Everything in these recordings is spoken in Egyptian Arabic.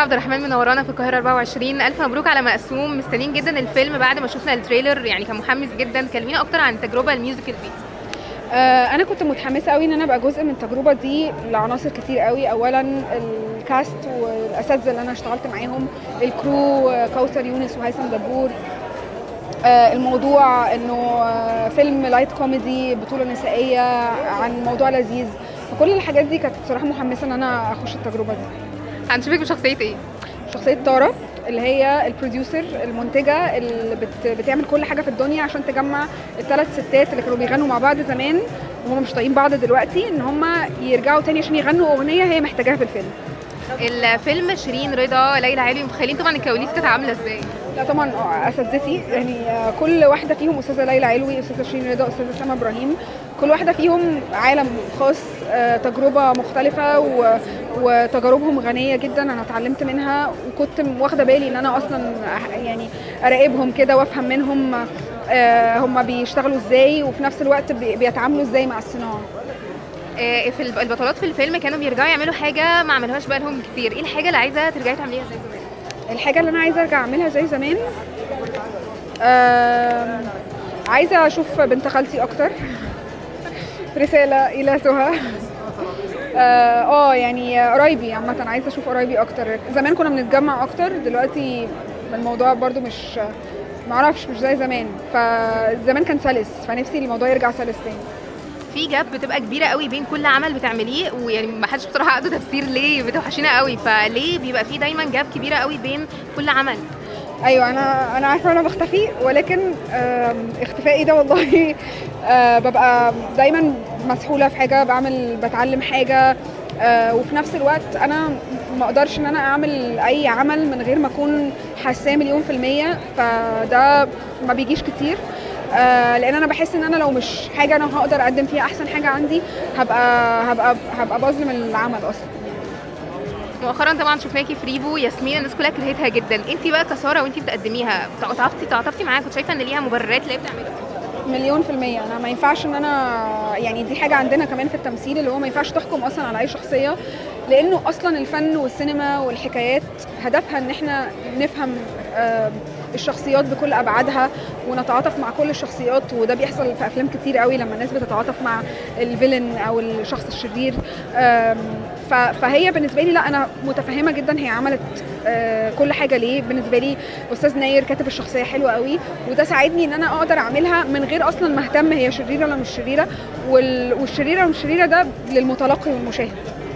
عبد الرحمن منورانا في القاهره 24 الف مبروك على مقسوم مستنيين جدا الفيلم بعد ما شفنا التريلر يعني كان محمس جدا كلمينا اكتر عن التجربه الميوزيكال دي آه، انا كنت متحمسه قوي ان انا ابقى جزء من التجربه دي لعناصر كتير قوي اولا الكاست والاساتذه اللي انا اشتغلت معاهم الكرو آه، كوثر يونس وهيثم دبور آه، الموضوع انه آه، فيلم لايت كوميدي بطوله نسائيه عن موضوع لذيذ فكل الحاجات دي كانت بصراحه محمسه ان انا اخش التجربه دي هنشوفك بشخصيه ايه شخصيه تارا اللي هي البروديوسر المنتجه اللي بت بتعمل كل حاجه في الدنيا عشان تجمع الثلاث ستات اللي كانوا بيغنوا مع بعض زمان وهم مش طايقين بعض دلوقتي ان هم يرجعوا تاني عشان يغنوا اغنيه هي محتاجاها في الفيلم الفيلم شيرين رضا ليلى علوي متخيلين طبعا الكواليس كانت عامله ازاي لا طبعا آه، اساتذتي يعني آه، كل واحده فيهم استاذه ليلى علوي استاذه شيرين رضا استاذه سما ابراهيم كل واحده فيهم عالم خاص آه، تجربه مختلفه و... وتجاربهم غنيه جدا انا اتعلمت منها وكنت واخده بالي ان انا اصلا أح- يعني اراقبهم كده وافهم منهم آه، هم بيشتغلوا ازاي وفي نفس الوقت بي- بيتعاملوا ازاي مع الصناعه آه، في الب- البطولات في الفيلم كانوا بيرجعوا يعملوا حاجه ما عملوهاش بقالهم كتير ايه الحاجه اللي عايزه ترجعي تعمليها زي زمان الحاجة اللي أنا عايزة أرجع أعملها زي زمان آم، عايزة أشوف بنت خالتي أكتر رسالة إلى سهى اه آه، يعني قرايبي عامة عايزة أشوف قرايبي أكتر زمان كنا بنتجمع أكتر دلوقتي الموضوع برضو مش معرفش مش زي زمان فزمان كان سلس فنفسي الموضوع يرجع سلس تاني في جاب بتبقى كبيره قوي بين كل عمل بتعمليه ويعني ما حدش بصراحه عنده تفسير ليه بتوحشينا قوي فليه بيبقى في دايما جاب كبيره قوي بين كل عمل ايوه انا انا عارفه انا بختفي ولكن آم، اختفائي ده والله آه، ببقى دايما مسحوله في حاجه بعمل بتعلم حاجه آه، وفي نفس الوقت انا ما اقدرش ان انا اعمل اي عمل من غير ما اكون حاساه مليون في الميه فده ما بيجيش كتير آه، لان انا بحس ان انا لو مش حاجه انا هقدر اقدم فيها احسن حاجه عندي هبقى هبقى هبقى بظلم العمل اصلا مؤخرا طبعا شفناكي في ريفو ياسمين الناس كلها كرهتها جدا انت بقى كساره وانت بتقدميها تعاطفتي تعاطفتي معاها كنت شايفه ان ليها مبررات اللي هي بتعمله مليون في المية أنا ما ينفعش إن أنا يعني دي حاجة عندنا كمان في التمثيل اللي هو ما ينفعش تحكم أصلا على أي شخصية لأنه أصلا الفن والسينما والحكايات هدفها إن إحنا نفهم آه، الشخصيات بكل أبعادها ونتعاطف مع كل الشخصيات وده بيحصل في أفلام كتير قوي لما الناس بتتعاطف مع الفيلن أو الشخص الشرير آم، ف- فهي بالنسبة لي لا أنا متفهمة جدا هي عملت آه، كل حاجة ليه بالنسبة لي أستاذ ناير كاتب الشخصية حلوة قوي وده ساعدني ان انا اقدر اعملها من غير اصلا ما اهتم هي شريره ولا مش شريره وال... والشريره والمش شريره ده للمتلقي والمشاهد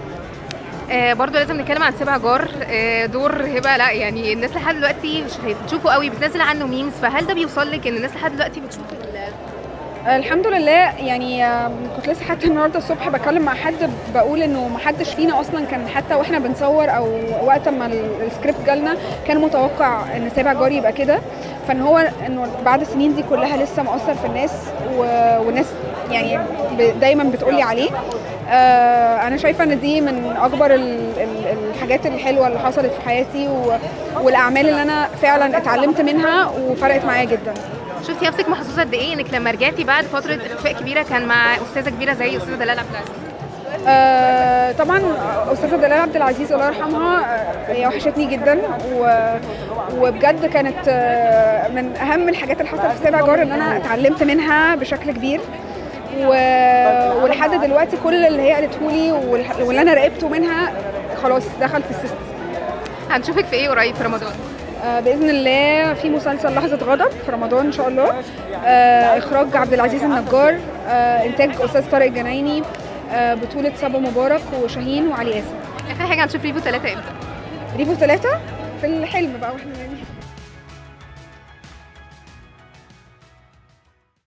آه برضو لازم نتكلم عن سبع جار آه دور هبه لا يعني الناس لحد دلوقتي مش بتشوفه قوي بتنزل عنه ميمز فهل ده بيوصل لك ان الناس لحد دلوقتي بتشوف ال- الحمد لله يعني آم، كنت لسه حتى النهارده الصبح بتكلم مع حد بقول انه ما حدش فينا اصلا كان حتى واحنا بنصور او وقت ما ال- السكريبت جالنا كان متوقع ان سابع جاري يبقى كده فان هو انه بعد السنين دي كلها لسه مؤثر في الناس و... والناس يعني ب... دايما بتقولي عليه آه انا شايفه ان دي من اكبر ال... ال... الحاجات الحلوه اللي حصلت في حياتي و... والاعمال اللي انا فعلا اتعلمت منها وفرقت معايا جدا شفتي نفسك محظوظه قد ايه انك لما رجعتي بعد فتره اختفاء كبيره كان مع استاذه كبيره زي استاذه دلال عبد العزيز آه طبعا استاذه دلال عبد العزيز الله يرحمها آه، هي وحشتني جدا و... وبجد كانت آه، من اهم الحاجات اللي حصلت في سابع جار ان انا اتعلمت منها بشكل كبير و... ولحد دلوقتي كل اللي هي قالته لي والح- واللي انا راقبته منها خلاص دخل في السيستم هنشوفك في ايه قريب في رمضان آه، باذن الله في مسلسل لحظه غضب في رمضان ان شاء الله آه، اخراج عبد العزيز النجار آه، انتاج استاذ طارق الجنايني آه، بطوله صبا مبارك وشاهين وعلي قاسم اخر حاجه هنشوف ريفو ثلاثه امتى ريفو ثلاثة في الحلم بقى واحنا يعني